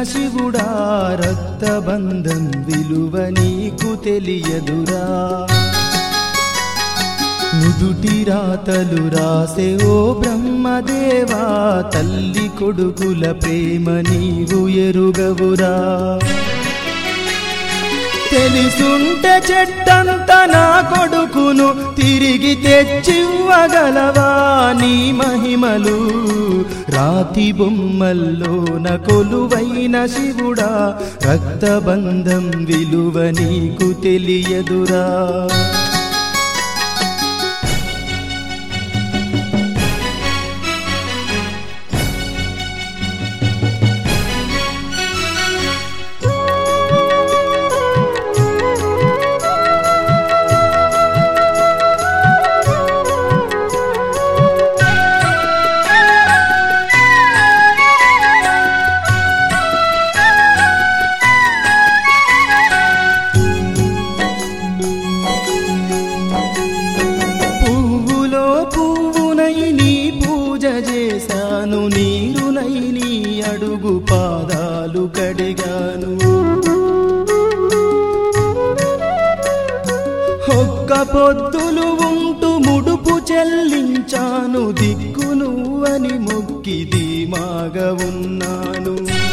శివుడా రక్తబంధం విలువ నీకు తెలియదురా నుదుటి రాతలు రాసే ఓ బ్రహ్మదేవా తల్లి కొడుకుల ప్రేమ నీవు ఎరుగవురా తెలిసుంటే చెట్టంత నా కొడుకును తిరిగి తెచ్చివ్వగలవా నీ మహిమలు రాతి బొమ్మల్లోన కొలువైన శివుడా రక్తబంధం విలువ నీకు తెలియదురా పువ్వులో పువ్వునై నీ పూజ చేశాను నీరునై నీ అడుగు పాదాలు కడిగాను ఒక్క పొద్దులు ఉంటూ ముడుపు చెల్లించాను దిక్కు నువ్వని మొక్కి ధీమాగా ఉన్నాను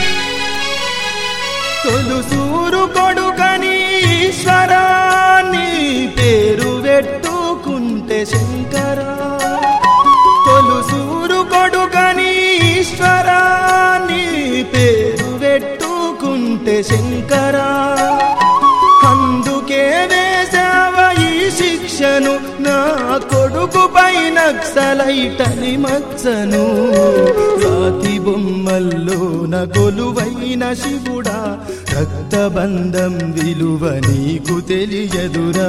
తొలుసూరు కొడుకని ఈశ్వరాన్ని పేరు పెట్టుకుంటే శంకరా తొలుసూరు కొడుకని ఈశ్వరాన్ని పేరు పెట్టుకుంటే శంకరా అందుకే వేసావ ఈ శిక్షను నా కొడుకు పైన నక్సలైటని మచ్చను రాతి బొమ్మల్లో నగొలువైన శివుడా రక్తబంధం విలువ నీకు తెలియదురా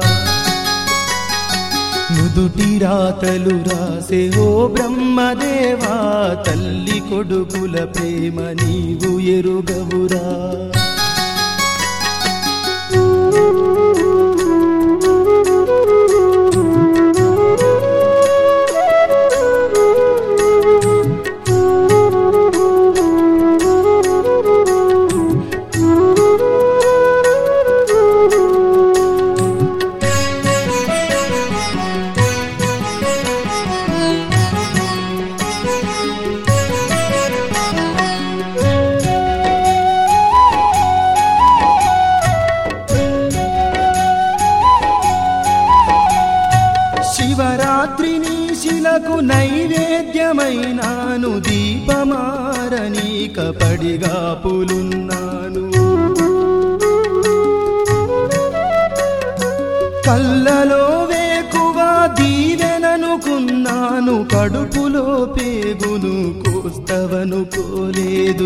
నుదుటి రాతలు రాసే ఓ బ్రహ్మదేవా తల్లి కొడుకుల ప్రేమ నీవు ఎరుగవురా శివరాత్రి నీ శిలకు నైవేద్యమైనాను దీపమారనీక పడిగా పులున్నాను కళ్ళలో వేకువ దీవెననుకున్నాను కడుపులో పేగును కోస్తవనుకోలేదు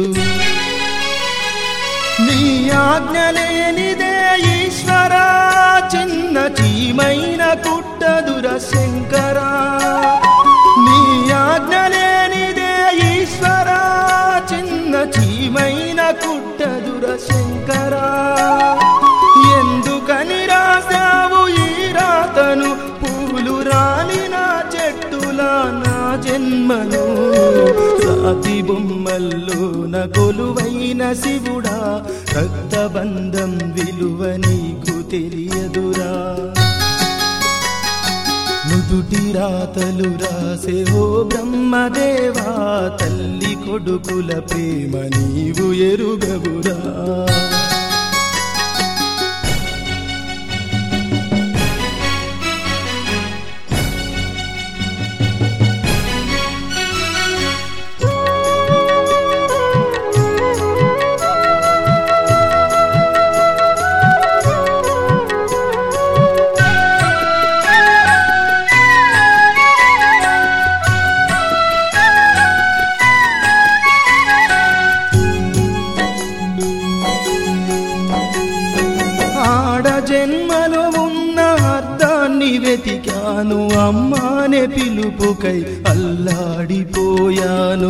నీ ఆజ్ఞ లేనిదే ఈశ్వరా చిన్న చీమైన కుట్టదుర శంకరా నీ ఆజ్ఞ లేనిదే ఈశ్వరా చిన్న చీమైన కుట్టదుర శంకరా ఎందుకని రాసావు ఈ రాతను పూలు రాలిన చెట్టులా నా జన్మను రాతి బొమ్మల్లో కొలువైన శివుడా రక్తబంధం విలువ నీకు తెలియదురా నుదుటి రాతలు రాసే ఓ బ్రహ్మదేవా తల్లి కొడుకుల ప్రేమ నీవు ఎరుగవురా ఆడ జన్మలో ఉన్న అర్థాన్ని వెతికాను అమ్మానే పిలుపుకై అల్లాడిపోయాను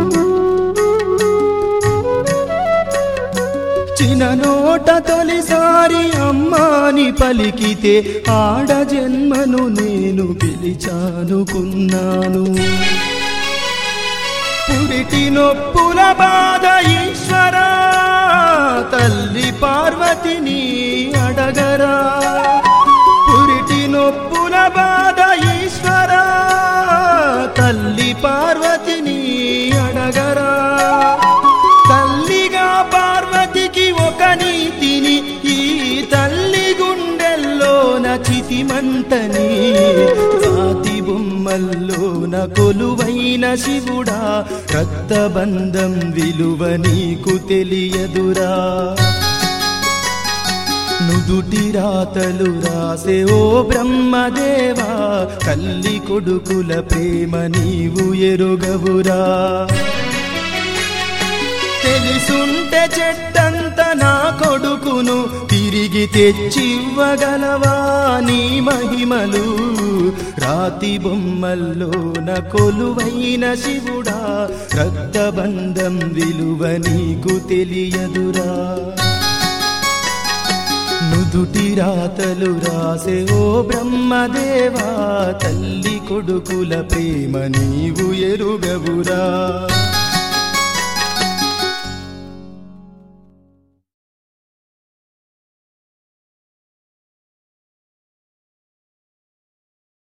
చిన్ననోట తొలిసారి అమ్మాని పలికితే ఆడ జన్మను నేను పిలిచానుకున్నాను పురిటి నొప్పుల బాధ ఈశ్వరా తల్లి పార్వతిని అడగరా పురిటి నొప్పుల బాధ ఈశ్వరా తల్లి పార్వతిని అడగరా తల్లిగా పార్వతికి ఒక నీతిని ఈ తల్లి గుండెల్లోన చితిమంటని రాతి బొమ్మల్లోన కొలువైన శివుడా రక్తబంధం విలువ నీకు తెలియదురా నుదుటి రాతలు రాసే ఓ బ్రహ్మదేవా తల్లి కొడుకుల ప్రేమ నీవు ఎరుగవురా తెలిసుంటే చెట్టంత నా కొడుకును తిరిగి తెచ్చివ్వగలవా నీ మహిమలు రాతి బొమ్మల్లోన కొలువైన శివుడా రక్తబంధం విలువ నీకు తెలియదురా నుదుటి రాతలు రాసే ఓ బ్రహ్మదేవా తల్లి కొడుకుల ప్రేమ నీవు ఎరుగవురా